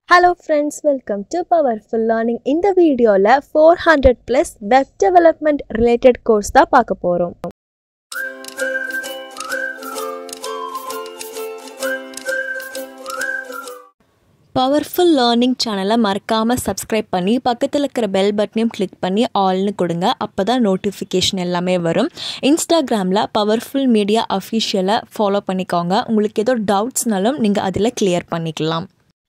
hello friends welcome to powerful learning இந்த வீடியோவில் four hundred plus web development related course தான் பார்க்க போகிறோம் பவர்ஃபுல் லேர்னிங் சேனலை மறக்காமல் சப்ஸ்கிரைப் பண்ணி பக்கத்தில் இருக்கிற பெல் பட்டனையும் கிளிக் பண்ணி ஆல்னு கொடுங்க அப்போ தான் நோட்டிஃபிகேஷன் எல்லாமே வரும் இன்ஸ்டாகிராமில் பவர்ஃபுல் மீடியா அஃபிஷியலை ஃபாலோ பண்ணிக்கோங்க உங்களுக்கு ஏதோ டவுட்ஸ்னாலும் நீங்கள் அதில் கிளியர் பண்ணிக்கலாம்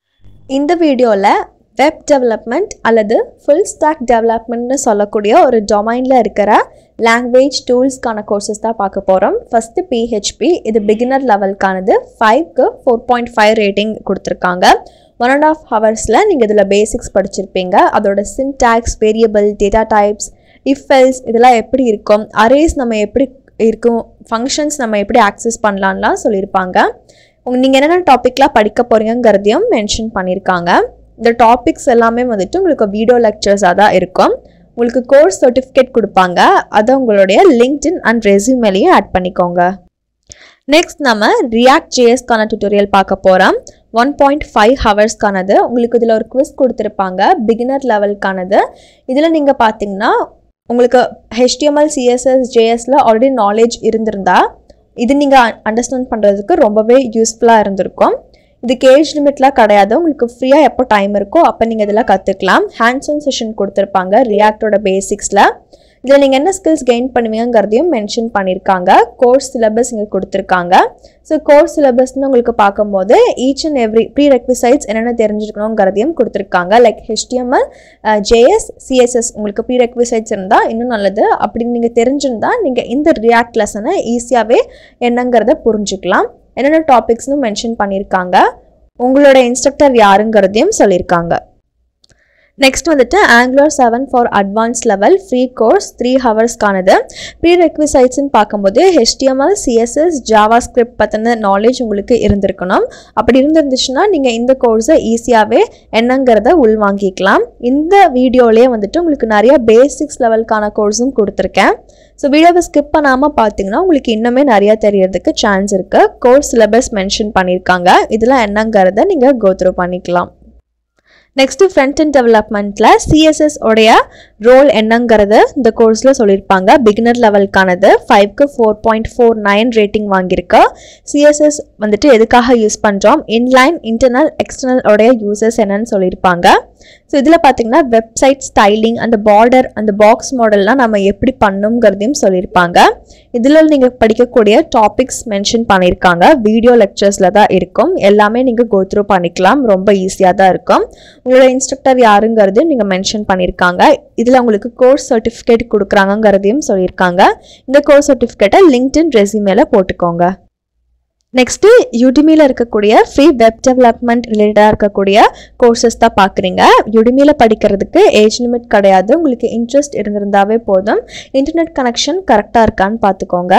இந்த வீடியோவில் வெப் டெவலப்மெண்ட் அல்லது ஃபுல் ஸ்டாக் டெவலப்மெண்ட்னு சொல்லக்கூடிய ஒரு டொமைனில் இருக்கிற லாங்குவேஜ் டூல்ஸ்க்கான கோர்சஸ் தான் பார்க்க போகிறோம் ஃபஸ்ட்டு பிஹெச்பி இது பிகினர் லெவல்க்கானது ஃபைவ்க்கு ஃபோர் பாயிண்ட் ஃபைவ் ரேட்டிங் கொடுத்துருக்காங்க ஒன் அண்ட் ஆஃப் ஹவர்ஸில் நீங்கள் இதில் பேசிக்ஸ் படிச்சிருப்பீங்க அதோட syntax variable data types if else இதெல்லாம் எப்படி இருக்கும் அரேஸ் நம்ம எப்படி இருக்கும் ஃபங்க்ஷன்ஸ் நம்ம எப்படி ஆக்சஸ் பண்ணலான்லாம் சொல்லியிருப்பாங்க உங்க நீங்கள் என்னென்ன டாப்பிக்லாம் படிக்க போகிறீங்கிறதையும் மென்ஷன் பண்ணியிருக்காங்க இந்த டாபிக்ஸ் எல்லாமே வந்துட்டு உங்களுக்கு வீடியோ லெக்சர்ஸாக தான் இருக்கும் உங்களுக்கு கோர்ஸ் சர்டிஃபிகேட் கொடுப்பாங்க அதை உங்களுடைய லிங்க்டின் அண்ட் ரெஸ்யூமேலையும் ஆட் பண்ணிக்கோங்க நெக்ஸ்ட் நம்ம ரியாக்ட் ஜேஎஸ்க்கான டியூட்டோரியல் பார்க்க போகிறோம் ஒன் பாயிண்ட் ஃபைவ் ஹவர்ஸ்க்கானது உங்களுக்கு இதில் ஒரு குவிஸ் கொடுத்துருப்பாங்க பிகினர் லெவலுக்கானது இதில் நீங்கள் பார்த்தீங்கன்னா உங்களுக்கு ஹெச்டிஎம்எல் சிஎஸ்எஸ் ஜேஎஸ்ல ஆல்ரெடி நாலேஜ் இருந்திருந்தா இது நீங்கள் அண்டர்ஸ்டாண்ட் பண்ணுறதுக்கு ரொம்பவே யூஸ்ஃபுல்லாக இருந்திருக்கும் இதுக்கு ஏஜ் லிமிட்லாம் கிடையாது உங்களுக்கு ஃப்ரீயாக எப்போ டைம் இருக்கோ அப்போ நீங்கள் இதெல்லாம் கற்றுக்கலாம் ஹேண்ட்ஸ் ஆன் செஷன் கொடுத்துருப்பாங்க ரியாக்டோட பேசிக்ஸில் இதில் நீங்கள் என்ன ஸ்கில்ஸ் கெயின் பண்ணுவீங்கிறதையும் மென்ஷன் பண்ணியிருக்காங்க கோர்ஸ் சிலபஸ் இங்கே கொடுத்துருக்காங்க ஸோ கோர்ஸ் சிலபஸ்னு உங்களுக்கு பார்க்கும்போது each and every prerequisites என்னென்ன தெரிஞ்சுக்கணுங்கிறதையும் கொடுத்துருக்காங்க லைக் ஹெச்டிஎம்எல் ஜேஎஸ் சிஎஸ்எஸ் உங்களுக்கு ப்ரீ ரெக்விசைட்ஸ் இருந்தால் இன்னும் நல்லது அப்படின்னு நீங்கள் தெரிஞ்சிருந்தால் நீங்கள் இந்த ரியாக்ட் லெசனை ஈஸியாகவே என்னங்கிறத புரிஞ்சுக்கலாம் என்னென்ன டாபிக்ஸ்னு மென்ஷன் பண்ணியிருக்காங்க உங்களோட இன்ஸ்ட்ரக்டர் யாருங்கிறதையும் சொல்லியிருக்காங்க நெக்ஸ்ட் வந்துட்டு Angular seven for advance level free course three ஹவர்ஸ்க்கானது ப்ரீ ரெக்விசைட்ஸ்னு பார்க்கும்போது ஹெச்டிஎம்எல் சிஎஸ்எஸ் ஜாவா ஸ்கிரிப்ட் பற்றின நாலேஜ் உங்களுக்கு இருந்திருக்கணும் அப்படி இருந்திருந்துச்சுன்னா நீங்கள் இந்த கோர்ஸை ஈஸியாகவே என்னங்கிறத உள்வாங்கிக்கலாம் இந்த வீடியோலேயே வந்துட்டு உங்களுக்கு நிறைய பேசிக்ஸ் லெவலுக்கான கோர்ஸும் கொடுத்துருக்கேன் ஸோ வீடியோவை ஸ்கிப் பண்ணாமல் பார்த்தீங்கன்னா உங்களுக்கு இன்னுமே நிறையா தெரியறதுக்கு சான்ஸ் இருக்குது கோர்ஸ் சிலபஸ் மென்ஷன் பண்ணியிருக்காங்க இதெல்லாம் என்னங்கிறத நீங்கள் கோத்ரூ பண்ணிக்கலாம் நெக்ஸ்ட்டு ஃப்ரண்ட் அண்ட் டெவலப்மெண்ட்டில் சிஎஸ்எஸ் உடைய ரோல் என்னங்கிறது இந்த கோர்ஸில் சொல்லியிருப்பாங்க பிகினர் லெவலுக்கானது ஃபைவ்க்கு four point four nine rating வாங்கியிருக்கு சிஎஸ்எஸ் வந்துட்டு எதுக்காக யூஸ் பண்ணுறோம் இன்லைன் இன்டர்னல் எக்ஸ்டர்னல் உடைய யூசஸ் என்னன்னு சொல்லியிருப்பாங்க ஸோ இதில் பார்த்தீங்கன்னா வெப்சைட் ஸ்டைலிங் அந்த பார்டர் அந்த பாக்ஸ் மாடல்லாம் நம்ம எப்படி பண்ணுங்கிறதையும் சொல்லியிருப்பாங்க இதில் நீங்கள் படிக்கக்கூடிய டாபிக்ஸ் மென்ஷன் பண்ணியிருக்காங்க வீடியோ லெக்சர்ஸில் தான் இருக்கும் எல்லாமே நீங்கள் கோத்ரூ பண்ணிக்கலாம் ரொம்ப ஈஸியாக தான் இருக்கும் உங்களோட இன்ஸ்ட்ரக்டர் யாருங்கிறது நீங்கள் மென்ஷன் பண்ணியிருக்காங்க இதில் உங்களுக்கு கோர்ஸ் சர்டிஃபிகேட் கொடுக்குறாங்கங்கிறதையும் சொல்லியிருக்காங்க இந்த கோர்ஸ் சர்டிஃபிகேட்டை லிங்க்டின் ரெசியூமேல போட்டுக்கோங்க நெக்ஸ்ட்டு யுடிமியில் இருக்கக்கூடிய ஃப்ரீ வெப் டெவலப்மெண்ட் ரிலேட்டடாக இருக்கக்கூடிய கோர்சஸ் தான் பார்க்குறீங்க யுடிமியில் படிக்கிறதுக்கு ஏஜ் லிமிட் கிடையாது உங்களுக்கு இன்ட்ரெஸ்ட் இருந்திருந்தாவே போதும் இன்டர்நெட் கனெக்ஷன் கரெக்டாக இருக்கான்னு பார்த்துக்கோங்க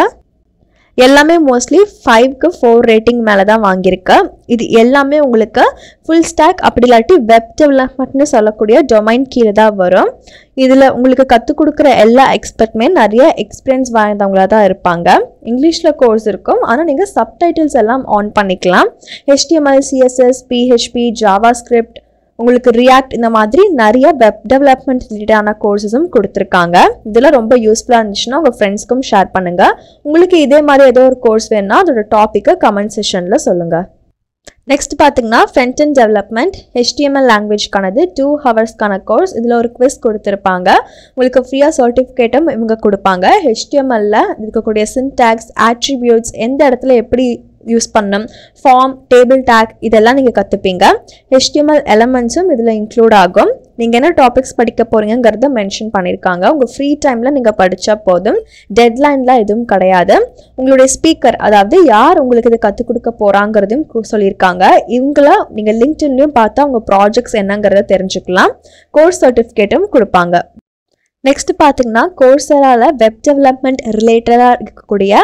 எல்லாமே மோஸ்ட்லி ஃபைவ்க்கு ஃபோர் ரேட்டிங் மேலே தான் வாங்கியிருக்கு இது எல்லாமே உங்களுக்கு ஃபுல் ஸ்டாக் அப்படி இல்லாட்டி வெப் டெவலப்மெண்ட்னு சொல்லக்கூடிய டொமைன் கீழே தான் வரும் இதில் உங்களுக்கு கற்றுக் கொடுக்குற எல்லா எக்ஸ்பர்ட்மே நிறைய எக்ஸ்பீரியன்ஸ் வாய்ந்தவங்களாக தான் இருப்பாங்க இங்கிலீஷில் கோர்ஸ் இருக்கும் ஆனால் நீங்கள் சப்டைட்டில்ஸ் எல்லாம் ஆன் பண்ணிக்கலாம் HTML CSS PHP JavaScript உங்களுக்கு ரியாக்ட் இந்த மாதிரி நிறைய வெப் டெவலப்மெண்ட் ரிலேட்டடான கோர்சஸும் கொடுத்துருக்காங்க இதெல்லாம் ரொம்ப யூஸ்ஃபுல்லாக இருந்துச்சுன்னா உங்கள் ஃப்ரெண்ட்ஸ்க்கும் ஷேர் பண்ணுங்கள் உங்களுக்கு இதே மாதிரி ஏதோ ஒரு கோர்ஸ் வேணும்னா அதோட டாப்பிக்கை கமெண்ட் செஷனில் சொல்லுங்கள் நெக்ஸ்ட் பார்த்தீங்கன்னா ஃப்ரண்ட் அண்ட் டெவலப்மெண்ட் ஹெச்டிஎம்எல் லாங்குவேஜ்க்கானது டூ ஹவர்ஸ்க்கான கோர்ஸ் இதில் ஒரு குவிஸ் கொடுத்துருப்பாங்க உங்களுக்கு ஃப்ரீயாக சர்டிஃபிகேட்டும் இவங்க கொடுப்பாங்க ஹெச்டிஎம்எல்ல இருக்கக்கூடிய சின்டாக்ஸ் ஆட்ரிபியூட்ஸ் எந்த இடத்துல எப்படி யூஸ் பண்ணணும் ஃபார்ம் டேபிள் டேக் இதெல்லாம் நீங்கள் கற்றுப்பீங்க ஹெச்டிஎம்எல் எலமெண்ட்ஸும் இதில் இன்க்ளூட் ஆகும் நீங்கள் என்ன டாபிக்ஸ் படிக்க போகிறீங்கிறத மென்ஷன் பண்ணியிருக்காங்க உங்கள் ஃப்ரீ டைமில் நீங்கள் படித்தா போதும் டெட்லைன்லாம் எதுவும் கிடையாது உங்களுடைய ஸ்பீக்கர் அதாவது யார் உங்களுக்கு இதை கற்றுக் கொடுக்க போகிறாங்கிறதையும் சொல்லியிருக்காங்க இவங்கள நீங்கள் லிங்க்டின்லையும் பார்த்தா உங்கள் ப்ராஜெக்ட்ஸ் என்னங்கிறத தெரிஞ்சுக்கலாம் கோர்ஸ் சர்டிஃபிகேட்டும் கொடுப்பாங்க நெக்ஸ்ட் பார்த்தீங்கன்னா கோர்ஸரால் வெப் டெவலப்மெண்ட் ரிலேட்டடாக இருக்கக்கூடிய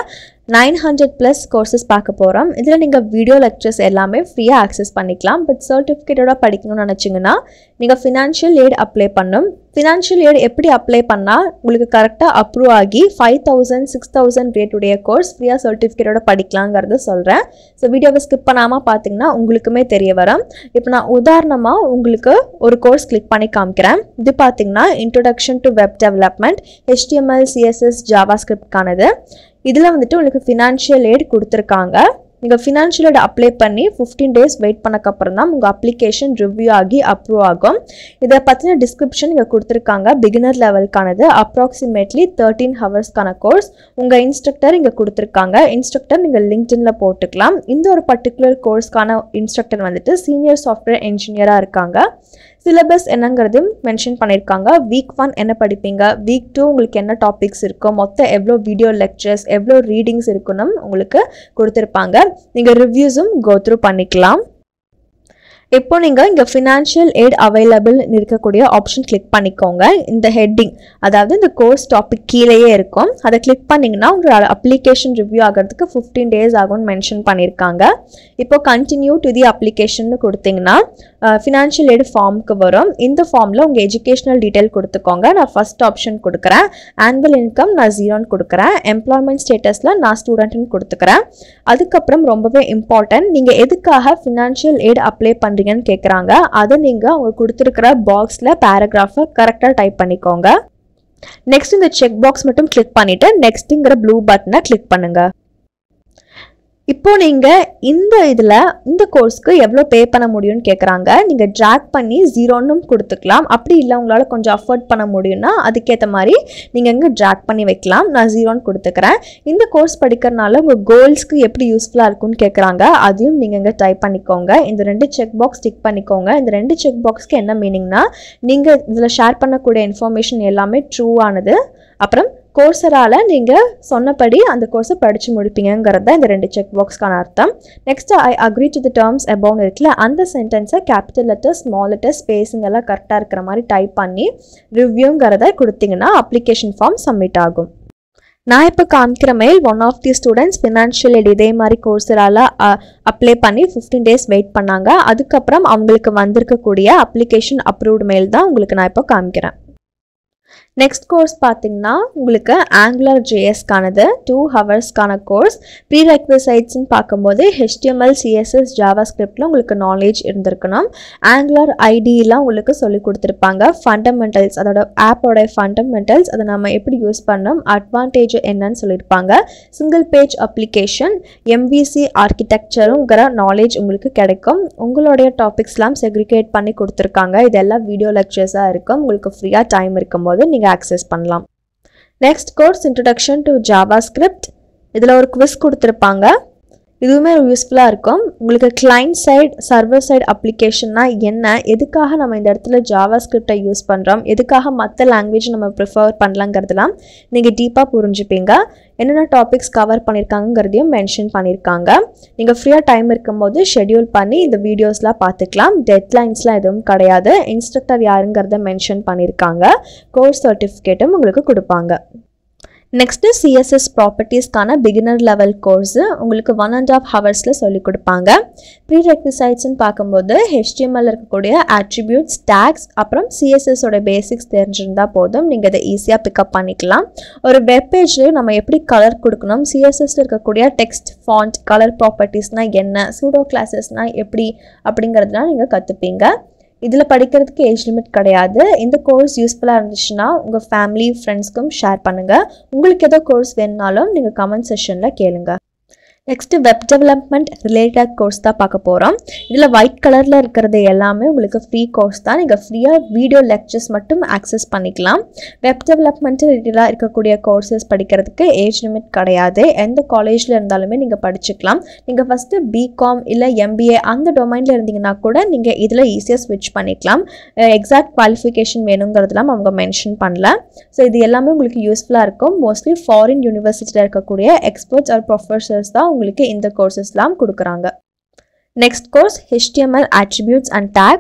நைன் ஹண்ட்ரட் ப்ளஸ் கோர்சஸ் பார்க்க போகிறோம் இதில் நீங்கள் வீடியோ லெக்சர்ஸ் எல்லாமே ஃப்ரீயாக ஆக்சஸ் பண்ணிக்கலாம் பட் சர்டிஃபிகேட்டோட படிக்கணும்னு நினச்சிங்கன்னா நீங்கள் ஃபினான்ஷியல் ஏட் அப்ளை பண்ணும் ஃபினான்ஷியல் ஏட் எப்படி அப்ளை பண்ணால் உங்களுக்கு கரெக்டாக அப்ரூவ் ஆகி ஃபைவ் தௌசண்ட் சிக்ஸ் தௌசண்ட் ரேட்டுடைய கோர்ஸ் ஃப்ரீயாக சர்டிஃபிகேட்டோட படிக்கலாங்கிறத சொல்கிறேன் ஸோ வீடியோவை ஸ்கிப் பண்ணாமல் பார்த்தீங்கன்னா உங்களுக்குமே தெரிய வரும் இப்போ நான் உதாரணமாக உங்களுக்கு ஒரு கோர்ஸ் கிளிக் பண்ணி காமிக்கிறேன் இது பார்த்தீங்கன்னா introduction to web development HTML CSS ஜாவா ஸ்கிரிப்ட்கானது இதில் வந்துட்டு உங்களுக்கு ஃபினான்ஷியல் ஏட் கொடுத்துருக்காங்க நீங்கள் ஃபினான்ஷியல் ஏட் அப்ளை பண்ணி ஃபிஃப்டீன் டேஸ் வெயிட் பண்ணக்கப்புறம் தான் உங்கள் அப்ளிகேஷன் ரிவ்யூ ஆகி அப்ரூவ் ஆகும் இதை பற்றின டிஸ்கிரிப்ஷன் இங்கே கொடுத்துருக்காங்க பிகினர் லெவலுக்கானது அப்ராக்சிமேட்லி தேர்ட்டீன் ஹவர்ஸ்க்கான கோர்ஸ் உங்கள் இன்ஸ்ட்ரக்டர் இங்கே கொடுத்துருக்காங்க இன்ஸ்ட்ரக்டர் நீங்கள் லிங்க்டின்ல போட்டுக்கலாம் இந்த ஒரு பர்டிகுலர் கோர்ஸ்க்கான இன்ஸ்ட்ரக்டர் வந்துட்டு சீனியர் சாஃப்ட்வேர் இன்ஜினியராக இருக்காங்க சிலபஸ் என்னங்கிறதையும் மென்ஷன் பண்ணியிருக்காங்க வீக் ஒன் என்ன படிப்பீங்க வீக் டூ உங்களுக்கு என்ன டாபிக்ஸ் இருக்கும் மொத்தம் எவ்வளோ வீடியோ லெக்சர்ஸ் எவ்வளோ ரீடிங்ஸ் இருக்குன்னு உங்களுக்கு கொடுத்துருப்பாங்க நீங்கள் ரிவ்யூஸும் கோத்ரூ பண்ணிக்கலாம் இப்போ நீங்கள் இங்கே ஃபினான்ஷியல் எய்ட் அவைலபிள் இருக்கக்கூடிய ஆப்ஷன் கிளிக் பண்ணிக்கோங்க இந்த ஹெட்டிங் அதாவது இந்த கோர்ஸ் டாபிக் கீழேயே இருக்கும் அதை கிளிக் பண்ணிங்கன்னா உங்களோட அப்ளிகேஷன் ரிவ்யூ ஆகிறதுக்கு ஃபிஃப்டீன் டேஸ் ஆகும்னு மென்ஷன் பண்ணியிருக்காங்க இப்போ கண்டினியூ டு தி அப்ளிகேஷன் கொடுத்தீங்கன்னா ஃபினான்ஷியல் எய்டு ஃபார்முக்கு வரும் இந்த ஃபார்மில் உங்கள் எஜுகேஷனல் டீட்டெயில் கொடுத்துக்கோங்க நான் ஃபஸ்ட் ஆப்ஷன் கொடுக்குறேன் ஆனுவல் இன்கம் நான் ஜீரோன்னு கொடுக்குறேன் எம்ப்ளாய்மெண்ட் ஸ்டேட்டஸில் நான் ஸ்டூடெண்ட்னு கொடுத்துக்கிறேன் அதுக்கப்புறம் ரொம்பவே இம்பார்ட்டன்ட் நீங்கள் எதுக்காக ஃபினான்ஷியல் எய்ட் அப்ளை பண்ணுறீங்கன்னு கேட்குறாங்க அதை நீங்கள் அவங்க கொடுத்துருக்கிற பாக்ஸில் பேராகிராஃபை கரெக்டாக டைப் பண்ணிக்கோங்க நெக்ஸ்ட் இந்த செக் பாக்ஸ் மட்டும் கிளிக் பண்ணிவிட்டு நெக்ஸ்ட்டுங்கிற ப்ளூ பட்டனை கிளிக் பண்ணுங்கள் இப்போ நீங்கள் இந்த இதில் இந்த கோர்ஸ்க்கு எவ்வளோ பே பண்ண முடியும்னு கேட்குறாங்க நீங்கள் ட்ராக் பண்ணி ஜீரோன்னு கொடுத்துக்கலாம் அப்படி இல்லை உங்களால் கொஞ்சம் அஃபோர்ட் பண்ண முடியும்னா அதுக்கேற்ற மாதிரி நீங்கள் இங்கே ட்ராக் பண்ணி வைக்கலாம் நான் ஜீரோன்னு கொடுத்துக்கிறேன் இந்த கோர்ஸ் படிக்கிறனால உங்கள் கோல்ஸ்க்கு எப்படி யூஸ்ஃபுல்லாக இருக்கும்னு கேட்குறாங்க அதையும் நீங்கள் இங்கே டைப் பண்ணிக்கோங்க இந்த ரெண்டு செக் பாக்ஸ் டிக் பண்ணிக்கோங்க இந்த ரெண்டு செக் பாக்ஸ்க்கு என்ன மீனிங்னா நீங்கள் இதில் ஷேர் பண்ணக்கூடிய இன்ஃபர்மேஷன் எல்லாமே ட்ரூ ஆனது அப்புறம் கோர்ஸரால் நீங்கள் சொன்னபடி அந்த கோர்ஸை படித்து முடிப்பீங்கிறது தான் இந்த ரெண்டு செக் பாக்ஸ்க்கான அர்த்தம் next I agree to the terms above இருக்குல்ல அந்த சென்டென்ஸை கேபிட்டல் லெட்டர் ஸ்மால் லெட்டர் ஸ்பேஸுங்க எல்லாம் கரெக்டாக இருக்கிற மாதிரி டைப் பண்ணி ரிவ்யூங்கிறத கொடுத்தீங்கன்னா அப்ளிகேஷன் ஃபார்ம் சப்மிட் ஆகும் நான் இப்போ காமிக்கிற mail one of the students financial aid இதே மாதிரி கோர்ஸரால் அப்ளை பண்ணி ஃபிஃப்டீன் டேஸ் வெயிட் பண்ணாங்க அதுக்கப்புறம் அவங்களுக்கு வந்திருக்கக்கூடிய அப்ளிகேஷன் அப்ரூவ்டு மெயில் தான் உங்களுக்கு நான் இப்போ காமிக்கிறேன் நெக்ஸ்ட் கோர்ஸ் பார்த்தீங்கன்னா உங்களுக்கு ஆங்குலர் ஜேஎஸ்க்கானது டூ ஹவர்ஸ்க்கான கோர்ஸ் ப்ரீ ரெக்வசைட்ஸ்னு பார்க்கும்போது ஹெச்டிஎம்எல் சிஎஸ்எஸ் ஜாவா ஸ்கிரிப்டில் உங்களுக்கு நாலேஜ் இருந்திருக்கணும் ஆங்குலர் ஐடியெலாம் உங்களுக்கு சொல்லி கொடுத்துருப்பாங்க ஃபண்டமெண்டல்ஸ் அதோட ஆப்போட ஃபண்டமெண்டல்ஸ் அதை நம்ம எப்படி யூஸ் பண்ணோம் அட்வான்டேஜ் என்னன்னு சொல்லியிருப்பாங்க சிங்கிள் பேஜ் அப்ளிகேஷன் எம்பிசி ஆர்கிடெக்சருங்கிற நாலேஜ் உங்களுக்கு கிடைக்கும் உங்களுடைய டாபிக்ஸ்லாம் செக்ரிகேட் பண்ணி கொடுத்துருக்காங்க இதெல்லாம் வீடியோ லெக்சர்ஸாக இருக்கும் உங்களுக்கு ஃப்ரீயாக டைம் இருக்கும்போது நீங்கள் ஆக்சஸ் பண்ணலாம் next course introduction to JavaScript இதில் ஒரு குவிஸ் கொடுத்துருப்பாங்க இதுவுமே யூஸ்ஃபுல்லாக இருக்கும் உங்களுக்கு கிளைண்ட் சைட் சர்வர் சைட் அப்ளிகேஷன்னா என்ன எதுக்காக நம்ம இந்த இடத்துல ஜாவா ஸ்கிரிப்டை யூஸ் பண்ணுறோம் எதுக்காக மற்ற லாங்குவேஜ் நம்ம ப்ரிஃபர் பண்ணலாங்கிறதுலாம் நீங்கள் டீப்பாக புரிஞ்சுப்பீங்க என்னென்ன டாபிக்ஸ் கவர் பண்ணியிருக்காங்கிறதையும் மென்ஷன் பண்ணியிருக்காங்க நீங்கள் ஃப்ரீயாக டைம் இருக்கும்போது ஷெட்யூல் பண்ணி இந்த வீடியோஸ்லாம் பார்த்துக்கலாம் டெட்லைன்ஸ்லாம் எதுவும் கிடையாது இன்ஸ்ட்ரக்டர் யாருங்கிறத மென்ஷன் பண்ணியிருக்காங்க கோர்ஸ் சர்டிஃபிகேட்டும் உங்களுக்கு கொடுப்பாங்க நெக்ஸ்ட்டு சிஎஸ்எஸ் ப்ராப்பர்ட்டிஸ்க்கான பிகினர் லெவல் கோர்ஸு உங்களுக்கு ஒன் அண்ட் ஆஃப் ஹவர்ஸில் சொல்லிக் கொடுப்பாங்க ப்ரீ ரெக்விசைட்ஸ்னு பார்க்கும்போது ஹெச்டிஎம்எல் இருக்கக்கூடிய ஆட்ரிபியூட்ஸ் டேக்ஸ் அப்புறம் சிஎஸ்எஸோட பேசிக்ஸ் தெரிஞ்சிருந்தால் போதும் நீங்கள் இதை ஈஸியாக பிக்கப் பண்ணிக்கலாம் ஒரு வெப் பேஜில் நம்ம எப்படி கலர் கொடுக்கணும் சிஎஸ்எஸ்ல இருக்கக்கூடிய டெக்ஸ்ட் ஃபாண்ட் கலர் ப்ராப்பர்ட்டிஸ்னால் என்ன சூடோ கிளாஸஸ்னால் எப்படி அப்படிங்கிறதுலாம் நீங்கள் கற்றுப்பீங்க இதில் படிக்கிறதுக்கு ஏஜ் லிமிட் கிடையாது இந்த கோர்ஸ் யூஸ்ஃபுல்லாக இருந்துச்சுன்னா உங்கள் ஃபேமிலி ஃப்ரெண்ட்ஸ்க்கும் ஷேர் பண்ணுங்கள் உங்களுக்கு ஏதோ கோர்ஸ் வேணுனாலும் நீங்கள் கமெண்ட் செஷனில் கேளுங்க next web development related course தான் பார்க்க போகிறோம் இதில் ஒயிட் கலரில் இருக்கிறது எல்லாமே உங்களுக்கு ஃப்ரீ கோர்ஸ் தான் நீங்கள் ஃப்ரீயாக வீடியோ லெக்சர்ஸ் மட்டும் ஆக்சஸ் பண்ணிக்கலாம் வெப் டெவலப்மெண்ட் ரிலேட்டடாக இருக்கக்கூடிய கோர்சஸ் படிக்கிறதுக்கு ஏஜ் லிமிட் கிடையாது எந்த காலேஜில் இருந்தாலுமே நீங்கள் படிச்சுக்கலாம் நீங்கள் ஃபஸ்ட்டு பிகாம் இல்லை எம்பிஏ அந்த டொமைனில் இருந்தீங்கன்னா கூட நீங்கள் இதில் ஈஸியாக ஸ்விட்ச் பண்ணிக்கலாம் எக்ஸாக்ட் குவாலிஃபிகேஷன் வேணுங்கிறதுலாம் அவங்க மென்ஷன் பண்ணல ஸோ இது எல்லாமே உங்களுக்கு யூஸ்ஃபுல்லாக இருக்கும் மோஸ்ட்லி ஃபாரின் யூனிவர்சிட்டியில் இருக்கக்கூடிய எக்ஸ்பர்ட்ஸ் ஆர் ப்ரொஃபஸர்ஸ் தான் உங்களுக்கு இந்த கோர்சஸ்லாம் கொடுக்குறாங்க next course HTML attributes and tag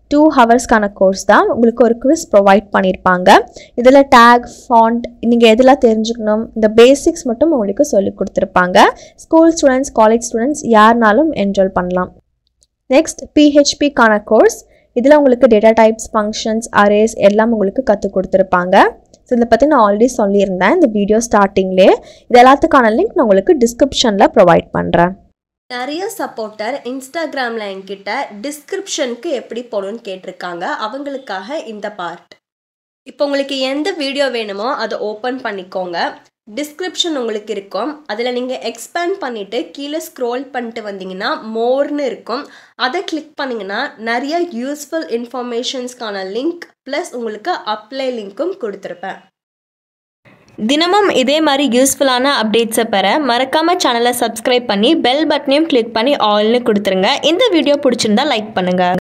two ஹவர்ஸ்க்கான கோர்ஸ் தான் உங்களுக்கு ஒரு குவிஸ் ப்ரொவைட் பண்ணியிருப்பாங்க இதில் டேக் ஃபாண்ட் நீங்கள் எதெல்லாம் தெரிஞ்சுக்கணும் இந்த பேசிக்ஸ் மட்டும் உங்களுக்கு சொல்லி கொடுத்துருப்பாங்க ஸ்கூல் ஸ்டூடெண்ட்ஸ் காலேஜ் ஸ்டூடெண்ட்ஸ் யாருனாலும் என்ரோல் பண்ணலாம் நெக்ஸ்ட் பிஹெச்பிக்கான கோர்ஸ் இதில் உங்களுக்கு டேட்டா டைப்ஸ் ஃபங்க்ஷன்ஸ் அரேஸ் எல்லாம் உங்களுக்கு கற்றுக் கொடுத்துருப்பாங்க ஸோ இதை பற்றி நான் ஆல்ரெடி சொல்லியிருந்தேன் இந்த வீடியோ ஸ்டார்டிங்லேயே இது எல்லாத்துக்கான லிங்க் நான் உங்களுக்கு டிஸ்கிரிப்ஷனில் ப்ரொவைட் பண்ணுறேன் நிறைய சப்போர்ட்டர் இன்ஸ்டாகிராமில் என்கிட்ட டிஸ்கிரிப்ஷனுக்கு எப்படி போகணும்னு கேட்டிருக்காங்க அவங்களுக்காக இந்த பார்ட் இப்போ உங்களுக்கு எந்த வீடியோ வேணுமோ அதை ஓப்பன் பண்ணிக்கோங்க டிஸ்கிரிப்ஷன் உங்களுக்கு இருக்கும் அதில் நீங்கள் எக்ஸ்பேண்ட் பண்ணிவிட்டு கீழே ஸ்க்ரோல் பண்ணிட்டு வந்தீங்கன்னா மோர்னு இருக்கும் அதை கிளிக் பண்ணிங்கன்னா நிறைய யூஸ்ஃபுல் இன்ஃபர்மேஷன்ஸ்க்கான லிங்க் ப்ளஸ் உங்களுக்கு அப்ளை லிங்க்கும் கொடுத்துருப்பேன் தினமும் இதே மாதிரி யூஸ்ஃபுல்லான அப்டேட்ஸை பெற மறக்காமல் சேனலை சப்ஸ்கிரைப் பண்ணி பெல் பட்டனையும் கிளிக் பண்ணி ஆல்னு கொடுத்துருங்க இந்த வீடியோ பிடிச்சிருந்தா லைக் பண்ணுங்கள்